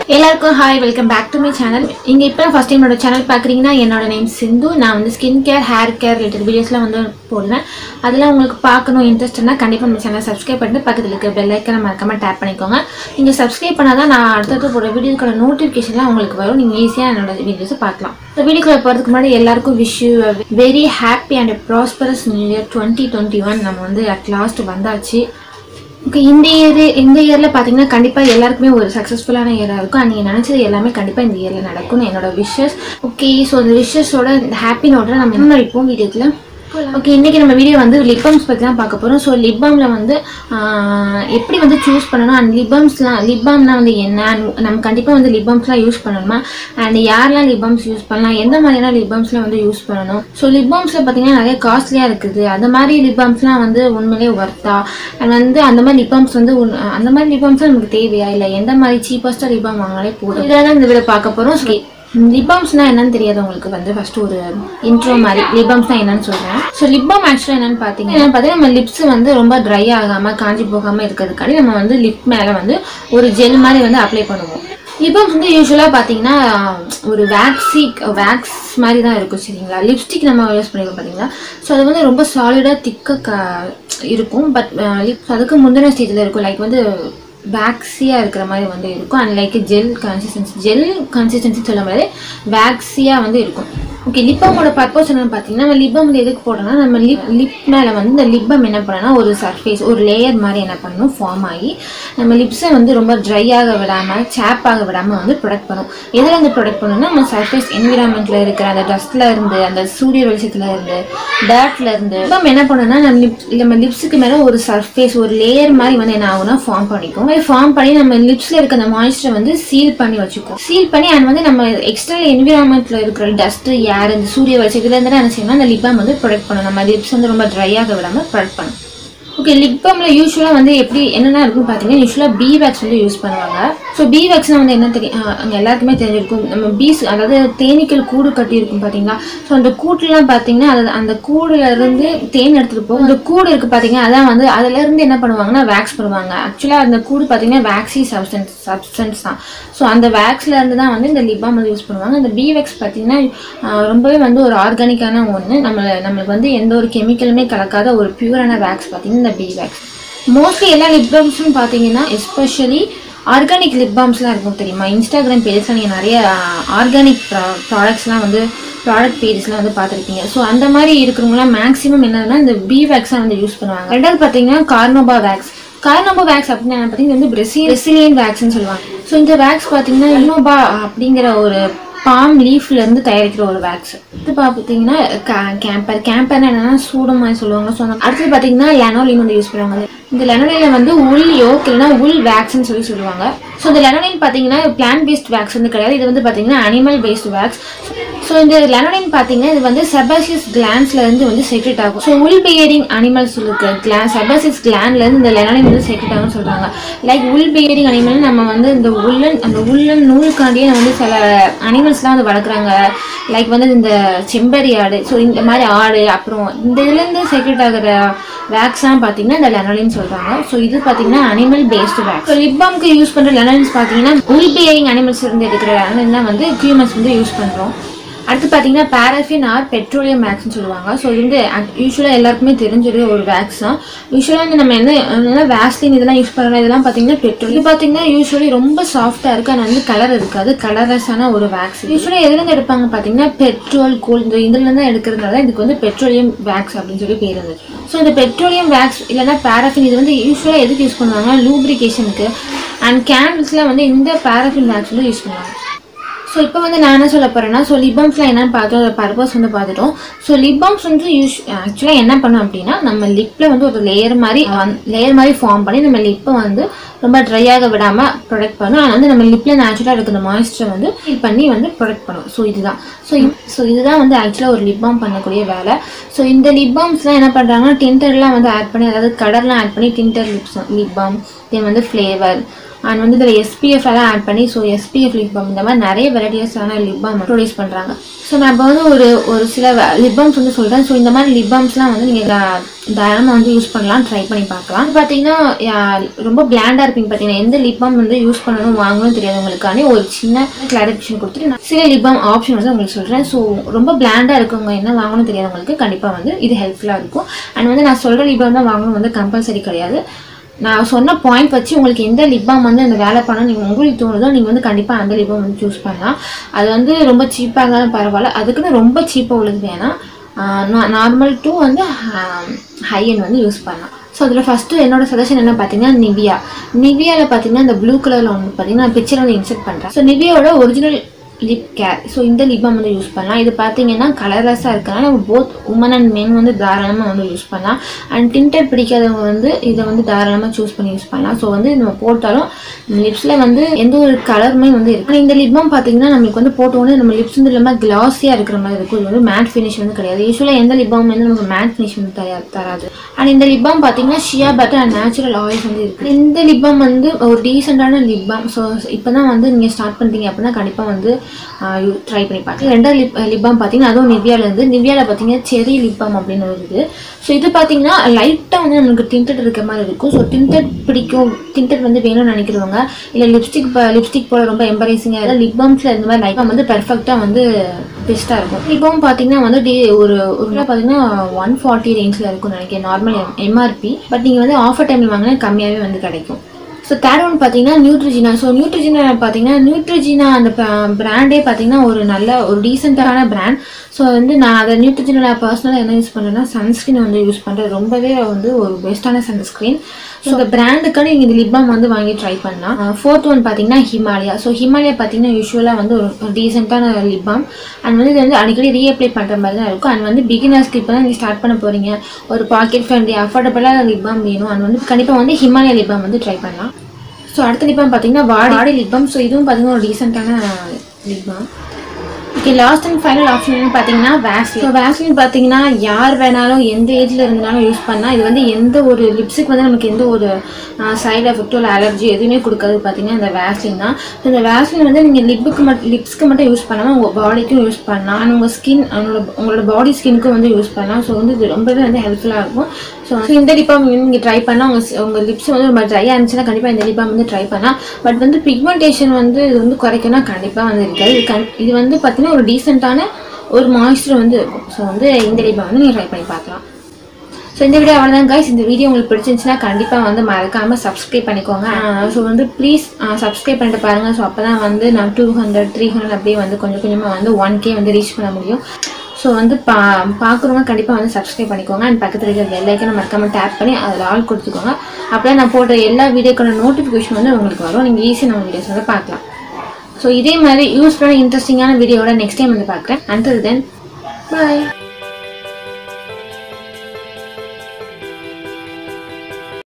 எல்லாருக்கும் hi welcome back to my channel நீங்கள் இப்போ ஃபஸ்ட் டைம் என்னோட சேனல் பார்க்குறீங்கன்னா என்னோட நேம் சிந்து நான் வந்து skin care hair care related வீடியோஸ்லாம் வந்து போடுவேன் அதெல்லாம் உங்களுக்கு பார்க்கணும் இன்ட்ரெஸ்ட்னா கண்டிப்பாக நம்ம சேனல் சப்ஸ்கிரைப் பண்ணிட்டு பக்கத்தில் இருக்க பெல் ஐக்கனை மறக்காம டேப் பண்ணிக்கோங்க நீங்கள் சப்ஸ்கிரைப் பண்ணால் தான் நான் அடுத்தடுத்து போடுற வீடியோக்கான நோட்டிஃபிகேஷன்லாம் உங்களுக்கு வரும் நீங்கள் ஈஸியாக என்னோட வீடியோஸை பார்க்கலாம் இந்த வீடியோக்குள்ள போகிறதுக்கு முன்னாடி எல்லாருக்கும் wish you very happy and prosperous new year twenty twenty one நம்ம வந்து அட் லாஸ்ட் வந்தாச்சு ஓகே இந்த இயர் இந்த இயரில் பார்த்தீங்கன்னா கண்டிப்பாக எல்லாருக்குமே ஒரு சக்ஸஸ்ஃபுல்லான இயராக இருக்கும் அண்ட் நீங்கள் நினச்சது எல்லாமே கண்டிப்பாக இந்த இயரில் நடக்கும்னு என்னோட விஷஸ் ஓகே ஸோ அந்த விஷஸோட இந்த ஹாப்பி நோட்டை நம்ம என்ன இப்போ வீடியோக்குள்ள ஓகே இன்றைக்கி நம்ம வீடியோ வந்து லிப்பம்ஸ் பற்றி தான் பார்க்க போகிறோம் ஸோ லிப்பாமில் வந்து ஆஹ், எப்படி வந்து சூஸ் பண்ணணும் அண்ட் லிப்பம்ஸ்லாம் லிப்பாம்னா வந்து என்ன and நம்ம கண்டிப்பாக வந்து லிப்பம்ஸ்லாம் யூஸ் பண்ணணுமா அண்ட் யாரெல்லாம் லிப்பம்ஸ் யூஸ் பண்ணலாம் எந்த மாதிரியான லிப்பம்ஸ்லாம் வந்து யூஸ் பண்ணணும் ஸோ லிப்பம்ஸில் பார்த்தீங்கன்னா நிறைய காஸ்ட்லியாக இருக்குது அந்த மாதிரி லிப்பம்ஸ்லாம் வந்து உண்மையிலே ஒர்த்தா அண்ட் வந்து அந்த மாதிரி லிப்பம்ஸ் வந்து உன்- அந்த மாதிரி லிப்பம்ஸ் நமக்கு தேவையா இல்லை எந்த மாதிரி சீப்பஸ்ட்டாக லிப்பம் வாங்கினாலே போதும் இதில் தான் இந்த வீடியோ பார்க்க போகிறோம் ஸோ லிபாம்ஸ்னா என்னன்னு தெரியாதவங்களுக்கு வந்து ஃபர்ஸ்ட் ஒரு இன்ட்ரோ மாதிரி லிபாம்ஸ்னா என்னன்னு சொல்றேன் ஸோ லிப்பாம் ஆக்சுவலாக என்னன்னு பார்த்தீங்கன்னா என்னன்னு பார்த்தீங்கன்னா நம்ம லிப்ஸ் வந்து ரொம்ப ட்ரை ஆகாம காஞ்சி போகாம இருக்கிறதுக்காண்டி நம்ம வந்து லிப் மேலே வந்து ஒரு ஜெல் மாதிரி வந்து அப்ளை பண்ணுவோம் லிபாம்ஸ் வந்து யூஸ்வலாக பார்த்தீங்கன்னா ஒரு வேக்ஸி வேக்ஸ் மாதிரி தான் இருக்கும் சரிங்களா லிப்ஸ்டிக் நம்ம யூஸ் பண்ணிருக்கோம் பார்த்தீங்களா ஸோ அது வந்து ரொம்ப சாலிடாக திக்காக க இருக்கும் பட் லிப்ஸ் அதுக்கு முந்தின ஸ்டேஜில் இருக்கும் லைக் வந்து வேக்ஸியாக இருக்கிற மாதிரி வந்து இருக்கும் and like gel consistency gel consistency சொல்ல மாதிரி வேக்ஸியாக வந்து இருக்கும் ஓகே லிப்பமோட பர்பஸ் என்னன்னு பார்த்தீங்கன்னா நம்ம லிப்பம் வந்து எதுக்கு போடணும்னா நம்ம லிப் லிப் மேலே வந்து இந்த லிப்பம் என்ன பண்ணணும்னா ஒரு சர்ஃபேஸ் ஒரு லேயர் மாதிரி என்ன பண்ணணும் ஃபார்ம் ஆகி நம்ம லிப்ஸை வந்து ரொம்ப ட்ரை ஆக விடாமல் சேப் ஆக விடாமல் வந்து ப்ரொடக்ட் பண்ணும் எதில் வந்து ப்ரொடக்ட் பண்ணணும்னா நம்ம சர்ஃபேஸ் என்விரான்மெண்ட்டில் இருக்கிற அந்த டஸ்ட்டில் இருந்து அந்த சூரிய வெளிச்சத்தில் இருந்து டேர்ட்ல இருந்து லிப்பம் என்ன பண்ணுன்னா நம்ம லிப் நம்ம லிப்ஸுக்கு மேலே ஒரு சர்ஃபேஸ் ஒரு லேயர் மாதிரி வந்து என்ன ஆகும்னா ஃபார்ம் பண்ணிக்கும் ஃபார்ம் பண்ணி நம்ம லிப்ஸில் இருக்க அந்த மாய்ஸ்சரை வந்து சீல் பண்ணி வச்சுக்கும் சீல் பண்ணி அண்ட் வந்து நம்ம எக்ஸ்டர்னல் என்விரான்மெண்ட்டில் இருக்கிற டஸ்ட்டு ஏர் இந்த சூரிய வெளிச்சத்துல இருந்து என்ன செய்யணும் அந்த லிப்பம் வந்து ப்ரொடக்ட் பண்ணும் நம்ம லிப்ஸ் வந்து ரொம்ப ட்ரை ஆக விடாமல் ப்ரொடக்ட் பண்ணும் ஓகே லிப் பாம்ல யூஸ்வலாக வந்து எப்படி என்னென்ன இருக்குன்னு பார்த்தீங்கன்னா யூஸ்வலாக பி வேக்ஸ் வந்து யூஸ் பண்ணுவாங்க ஸோ பி வேக்ஸ்னால் வந்து என்ன தெரியும் ஆஹ் அங்க எல்லாருக்குமே தெரிஞ்சிருக்கும் நம்ம பீஸ் அதாவது தேனீக்கள் கூடு கட்டி இருக்கும் பார்த்தீங்களா ஸோ அந்த கூட்டுலாம் பார்த்தீங்கன்னா அது அந்த கூடுல இருந்து தேன் எடுத்துகிட்டு போகும் அந்த கூடு இருக்குது பார்த்தீங்கன்னா அதான் வந்து அதுல இருந்து என்ன பண்ணுவாங்கன்னா வேக்ஸ் பண்ணுவாங்க ஆக்சுவலாக அந்த கூடு பார்த்தீங்கன்னா வேக்ஸி சப்ஸ்டன்ஸ் சப்ஸ்டன்ஸ் தான் ஸோ அந்த வேக்ஸ்ல இருந்து தான் வந்து இந்த லிப் பாம் வந்து யூஸ் பண்ணுவாங்க அந்த பி வேக்ஸ் பார்த்தீங்கன்னா ஆஹ் ரொம்பவே வந்து ஒரு ஆர்கானிக்கான ஒன்று நம்ம நம்மளுக்கு வந்து எந்த ஒரு கெமிக்கலுமே கலக்காத ஒரு பியூரான வேக்ஸ் பார்த்தீங்கன்னா இந்த பி வேக்ஸ் மோஸ்ட்லி எல்லா லிப் பாம்ஸும் பார்த்தீங்கன்னா எஸ்பெஷலி ஆர்கானிக் லிப் பாம்ஸ்லாம் இருக்கும் தெரியுமா இன்ஸ்டாகிராம் பேஜஸில் நீங்கள் நிறைய ஆர்கானிக் ப்ராடக்ட்ஸ்லாம் வந்து ப்ராடக்ட் பேஜஸ்லாம் வந்து பார்த்துருப்பீங்க ஸோ அந்த மாதிரி இருக்கிறவங்களாம் மேக்ஸிமம் என்னன்னா இந்த பி வேக்ஸாக வந்து யூஸ் பண்ணுவாங்க ரெண்டாவது பார்த்தீங்கன்னா கார்னோபா வேக்ஸ் கார்னோபா வேக்ஸ் அப்படின்னா என்ன பார்த்தீங்கன்னா இது வந்து பிரசில் ரெசிலியன் வேக்ஸ்னு சொல்லுவாங்க ஸோ இந்த வேக்ஸ் பார்த்தீங்கன்னா இன்னோபா அப்படிங்கிற ஒரு பாம் லீஃப்ல இருந்து தயாரிக்கிற ஒரு வேக்ஸ் இது பார்த்தீங்கன்னா கேம்பர் கேம்பர்னா என்னன்னா சூடம் மாதிரி சொல்லுவாங்க ஸோ அடுத்தது பார்த்தீங்கன்னா லெனோலின் வந்து யூஸ் பண்ணுவாங்க இந்த லெனோலின்ல வந்து உள் யோக் இல்லைன்னா உள் வேக்ஸ்னு சொல்லி சொல்லுவாங்க ஸோ இந்த லெனோலின் பார்த்தீங்கன்னா பிளான் பேஸ்ட் வேக்ஸ் வந்து கிடையாது இது வந்து பார்த்தீங்கன்னா அனிமல் பேஸ்ட் வேக்ஸ் ஸோ இந்த லெனோலின் பார்த்தீங்கன்னா இது வந்து செபாசியஸ் கிளான்ஸ்ல இருந்து வந்து செக்ரெட் ஆகும் ஸோ உள் பியரிங் அனிமல்ஸ் இருக்கு கிளான் செபாசியஸ் கிளான்ல இருந்து இந்த லெனோலின் வந்து செக்ரெட் ஆகும்னு சொல்றாங்க லைக் உள் பியரிங் அனிமல் நம்ம வந்து இந்த உள்ளன் அந்த உள்ளன் நூலுக்காண்டியே நம்ம வந்து சில அனிமல்ஸ்லாம் வந்து வளர்க்குறாங்க லைக் வந்து இந்த செம்பரி ஆடு ஸோ இந்த மாதிரி ஆடு அப்புறம் இந்த இதுலேருந்து செக்ரெட் ஆகிற வேக்ஸ்லாம் பார்த்தீங்கன்னா இந்த லெனோலின் சொல்றாங்க ஸோ இது பார்த்தீங்கன்னா அனிமல் பேஸ்டு வேக்ஸ் ஸோ லிப்பாம்க்கு யூஸ் பண்ணுற லெனோலின்ஸ் பார்த்தீங்கன்னா உள் பியரிங் அனிமல்ஸ் இருந்து எடுக்கிற லெனோலின் தான் வந்து ஹியூமன்ஸ் வந்து யூஸ் பண்ணுறோம் அடுத்து பார்த்தீங்கன்னா பாராஃபின் ஆர் பெட்ரோலியம் வேக்ஸ்னு சொல்லுவாங்க ஸோ இது வந்து யூஸ்வலாக எல்லாருக்குமே தெரிஞ்சது ஒரு வேக்ஸ் தான் யூஸ்வலாக வந்து நம்ம என்ன என்ன வேஸ்லின் இதெல்லாம் யூஸ் பண்ணுறோம் இதெல்லாம் பார்த்தீங்கன்னா பெட்ரோல் இது பார்த்தீங்கன்னா யூஸ்வலி ரொம்ப சாஃப்டாக இருக்குது ஆனால் வந்து கலர் இருக்காது கலர்லெஸ்ஸான ஒரு வேக்ஸ் யூஸ்வலாக எதுலேருந்து எடுப்பாங்க பார்த்தீங்கன்னா பெட்ரோல் கோல் இந்த இதுலேருந்து தான் எடுக்கிறதுனால இதுக்கு வந்து பெட்ரோலியம் வேக்ஸ் அப்படின்னு சொல்லி பேர் இருந்துச்சு ஸோ இந்த பெட்ரோலியம் வேக்ஸ் இல்லைன்னா பாராஃபின் இது வந்து யூஸ்வலாக எதுக்கு யூஸ் பண்ணுவாங்க லூப்ரிகேஷனுக்கு அண்ட் கேண்டில்ஸ்லாம் வந்து இந்த பாராஃபின் வேக்ஸ் வந்து யூஸ் பண்ணுவாங்க ஸோ இப்போ வந்து நான் என்ன சொல்ல போகிறேன்னா ஸோ லிபம்ஸ்லாம் என்னன்னு பார்த்தோம் அதோட பர்பஸ் வந்து பார்த்துட்டோம் ஸோ லிபம்ஸ் வந்து யூஸ் ஆக்சுவலாக என்ன பண்ணோம் அப்படின்னா நம்ம லிப்பில் வந்து ஒரு லேயர் மாதிரி லேயர் மாதிரி ஃபார்ம் பண்ணி நம்ம லிப்பை வந்து ரொம்ப ட்ரை ஆக விடாமல் ப்ரொடக்ட் பண்ணும் ஆனால் வந்து நம்ம லிப்பில் நேச்சுரலாக இருக்கிற மாய்ஸ்சரை வந்து ஃபீல் பண்ணி வந்து ப்ரொடக்ட் பண்ணும் ஸோ இதுதான் ஸோ ஸோ இதுதான் வந்து ஆக்சுவலாக ஒரு லிப் பாம் பண்ணக்கூடிய வேலை ஸோ இந்த லிப் பாம்ஸ்லாம் என்ன பண்ணுறாங்கன்னா டிண்டர்லாம் வந்து ஆட் பண்ணி அதாவது கலர்லாம் ஆட் பண்ணி tinted lips lip balm then வந்து ஃப்ளேவர் அண்ட் வந்து இதில் எஸ்பிஎஃப் எல்லாம் ஆட் பண்ணி ஸோ எஸ்பிஎஃப் லிப் பாம் இந்த மாதிரி நிறைய வெரைட்டிஸான லிப் பாம் ப்ரொடியூஸ் பண்ணுறாங்க ஸோ நான் இப்போ வந்து ஒரு ஒரு சில லிப் பாம்ஸ் வந்து சொல்கிறேன் ஸோ இந்த மாதிரி லிப் பாம்ஸ்லாம் வந்து நீங்கள் தாராளமாக வந்து யூஸ் பண்ணலாம் ட்ரை பண்ணி பார்க்கலாம் பார்த்தீங்கன்னா யா- ரொம்ப பிளாண்டாக இருப்பீங்க பார்த்தீங்கன்னா எந்த லிப் பாம் வந்து யூஸ் பண்ணணும் வாங்கணும் தெரியாது உங்களுக்கானே ஒரு சின்ன கிளாரிஃபிகேஷன் கொடுத்துட்டு நான் சில லிப் பாம் ஆப்ஷன் வந்து உங்களுக்கு சொல்கிறேன் ஸோ ரொம்ப பிளாண்டாக இருக்கவங்க என்ன வாங்கணும் தெரியாதவங்களுக்கு கண்டிப்பாக வந்து இது ஹெல்ப்ஃபுல்லாக இருக்கும் அண்ட் வந்து நான் சொல்கிற லிப் பாம் தான் வாங்கணும் வந்து கம்பல்சரி கிடையாது நான் சொன்ன பாயிண்ட் வச்சு உங்களுக்கு எந்த லிப் பாம் வந்து அந்த வேலை பண்ண நீங்கள் உங்களுக்கு தோணுதோ நீங்கள் வந்து கண்டிப்பாக அந்த லிப் பாம் வந்து சூஸ் பண்ணலாம் அது வந்து ரொம்ப சீப்பாக இருந்தாலும் பரவாயில்ல அதுக்குன்னு ரொம்ப சீப்பாக உள்ளது வேணாம் நார்மல் டூ வந்து ஹை எண்ட் வந்து யூஸ் பண்ணலாம் ஸோ அதில் ஃபஸ்ட்டு என்னோட சஜஷன் என்ன பார்த்தீங்கன்னா நிவியா நிவியாவில் பார்த்தீங்கன்னா இந்த ப்ளூ கலரில் ஒன்று பார்த்தீங்கன்னா நான் பிக்சர் வந்து இன்செர்ட் பண்ணுறேன் ஸோ நிவியாவோட ஒரிஜினல் லிப் கேர் ஸோ இந்த லிப் பாம் வந்து யூஸ் பண்ணலாம் இது பார்த்தீங்கன்னா கலர்லெஸ்ஸாக இருக்கனால போத் உமன் அண்ட் மென் வந்து தாராளமாக வந்து யூஸ் பண்ணலாம் அண்ட் டிண்டட் பிடிக்காதவங்க வந்து இதை வந்து தாராளமாக சூஸ் பண்ணி யூஸ் பண்ணலாம் ஸோ வந்து நம்ம போட்டாலும் லிப்ஸில் வந்து எந்த ஒரு கலருமே வந்து இருக்கு ஆனா இந்த லிப் பாம் பார்த்தீங்கன்னா நம்மளுக்கு வந்து போட்ட உடனே நம்ம லிப்ஸ் வந்து இல்லாமல் கிளாஸியாக இருக்கிற மாதிரி இருக்கும் இது வந்து மேட் ஃபினிஷ் வந்து கிடையாது யூஸ்வலாக எந்த லிப் பாம் வந்து நமக்கு மேட் ஃபினிஷ் வந்து தயார் தராது அண்ட் இந்த லிப் பாம் பார்த்தீங்கன்னா shea butter and natural oils வந்து இருக்குது இந்த லிப் பாம் வந்து ஒரு டீசெண்டான லிப் பாம் ஸோ இப்போ தான் வந்து நீங்கள் ஸ்டார்ட் பண்ணுறீங்க அப்படின்னா கண்டிப்பாக வந்து ட்ரை பண்ணி பார்க்கலாம் ரெண்டாவது லிப் லிப் பாம் பார்த்தீங்கன்னா அதுவும் நிவ்யால இருந்து நிவ்யாவில் பார்த்தீங்கன்னா செரி லிப் பாம் அப்படின்னு வருது ஸோ இது பார்த்தீங்கன்னா லைட்டாக வந்து நமக்கு டிண்டட் இருக்க மாதிரி இருக்கும் ஸோ டிண்டட் பிடிக்கும் டிண்டட் வந்து வேணும்னு நினைக்கிறவங்க இல்லை லிப்ஸ்டிக் லிப்ஸ்டிக் போல ரொம்ப எம்பரேசிங்காக லிப் பாம்ஸில் இந்த மாதிரி லைட் பாம் வந்து பெர்ஃபெக்டாக வந்து பெஸ்ட்டாக இருக்கும் லிப் பாம் பார்த்தீங்கன்னா வந்து டி ஒரு ஒரு கிலோ பார்த்தீங்கன்னா ஒன் ஃபார்ட்டி ரேஞ்சில் இருக்கும்னு நினைக்கிறேன் நார்மல் எம்ஆர்பி பட் நீங்கள் வந்து ஆஃபர் டைமில் வாங்கினா கம்மியாகவே வந்து கிடைக்கும் ஸோ தேர்ட் ஒன் பார்த்தீங்கன்னா நியூட்ரிஜினா ஸோ நியூட்ரிஜினா பார்த்தீங்கன்னா நியூட்ரிஜினா அந்த பிராண்டே பார்த்தீங்கன்னா ஒரு நல்ல ஒரு டீசெண்டான பிராண்ட் ஸோ வந்து நான் அதை நியூட்ரிஜினா பர்சனலாக என்ன யூஸ் பண்ணுறேன்னா சன்ஸ்கிரீன் வந்து யூஸ் பண்ணுறேன் ரொம்பவே வந்து ஒரு பெஸ்ட்டான சன்ஸ்கிரீன் ஸோ இந்த பிராண்டுக்கான நீங்கள் இந்த லிப் பாம் வந்து வாங்கி ட்ரை பண்ணலாம் ஃபோர்த் ஒன் பார்த்தீங்கன்னா ஹிமாலயா ஸோ ஹிமாலயா பார்த்தீங்கன்னா யூஸ்வலாக வந்து ஒரு டீசெண்டான லிப் பாம் அண்ட் வந்து இது வந்து அடிக்கடி ரீஅப்ளை பண்ணுற மாதிரி தான் இருக்கும் அண்ட் வந்து பிகினர்ஸ்க்கு இப்போ தான் நீங்கள் ஸ்டார்ட் பண்ண போகிறீங்க ஒரு பாக்கெட் ஃப்ரெண்ட்லி அஃபோர்டபுளாக லிப் பாம் வேணும் அண்ட் வந்து கண்டிப்பாக வந்து ஹிமாலயா லிப் பாம் வந்து ட்ரை பண்ணலாம் ஸோ அடுத்த லிப் பாம் பார்த்தீங்கன்னா வாடி வாடி லிப் பாம் ஸோ இதுவும் பார்த்தீங்கன்னா ஒரு டீசெண்டான lip balm okay last and final option பார்த்தீங்கன்னா வேக்சின் ஸோ வேக்சின் பார்த்தீங்கன்னா யார் வேணாலும் எந்த ஏஜில் இருந்தாலும் யூஸ் பண்ணலாம் இது வந்து எந்த ஒரு லிப்ஸுக்கு வந்து நமக்கு எந்த ஒரு சைடு எஃபெக்டோ இல்லை அலர்ஜி எதுவுமே கொடுக்காது பார்த்தீங்கன்னா இந்த வேக்சின் தான் ஸோ இந்த வேக்சின் வந்து நீங்கள் லிப்புக்கு மட்டும் லிப்ஸ்க்கு மட்டும் யூஸ் பண்ணாமல் உங்கள் பாடிக்கும் யூஸ் பண்ணலாம் அண்ட் உங்கள் ஸ்கின் உங்களோட உங்களோட பாடி ஸ்கின்க்கும் வந்து யூஸ் பண்ணலாம் ஸோ வந்து இது ரொம்பவே வந்து ஹெல்ப்ஃபுல்லாக இருக்கும் ஸோ இந்த லிப்பாம் நீங்கள் ட்ரை பண்ணால் உங்கள் உங்கள் லிப்ஸ் வந்து ரொம்ப ட்ரையாக இருந்துச்சுன்னா கண்டிப்பாக இந்த லிப்பாம் வந்து ட்ரை பண்ணலாம் பட் வந்து பிக்மெண்டேஷன் வந்து இது வந்து குறைக்கணும் கண்டிப்பாக வந்து இருக்காது இது கண் இது வந்து பார்த்தீங்கன்னா ஒரு டீசெண்டான ஒரு மாய்ஸ்சர் வந்து இருக்கும் ஸோ வந்து இந்த லிப்பாம் வந்து நீங்கள் ட்ரை பண்ணி பார்க்கலாம் ஸோ இந்த வீடியோ அவ்வளோதான் கைஸ் இந்த வீடியோ உங்களுக்கு பிடிச்சிருந்துச்சுன்னா கண்டிப்பாக வந்து மறக்காமல் சப்ஸ்கிரைப் பண்ணிக்கோங்க ஸோ வந்து ப்ளீஸ் சப்ஸ்கிரைப் பண்ணிட்டு பாருங்கள் ஸோ அப்போ தான் வந்து நான் டூ ஹண்ட்ரட் த்ரீ ஹண்ட்ரட் அப்படியே வந்து கொஞ்சம் கொஞ்சமாக வந்து ஒன் கே வந்து ரீச் பண்ண முடியும் ஸோ வந்து பா பார்க்குறவங்க கண்டிப்பாக வந்து சப்ஸ்கிரைப் பண்ணிக்கோங்க அண்ட் பக்கத்தில் இருக்கிற பெல் ஐக்கனை மறக்காமல் டேப் பண்ணி அதில் ஆள் கொடுத்துக்கோங்க அப்படியே நான் போடுற எல்லா வீடியோக்கான நோட்டிஃபிகேஷன் வந்து உங்களுக்கு வரும் நீங்கள் ஈஸியாக நம்ம வீடியோஸ் வந்து பார்க்கலாம் ஸோ இதே மாதிரி யூஸ்ஃபுல்லான இன்ட்ரெஸ்டிங்கான வீடியோட நெக்ஸ்ட் டைம் வந்து பார்க்குறேன் அண்டர் தென் பாய்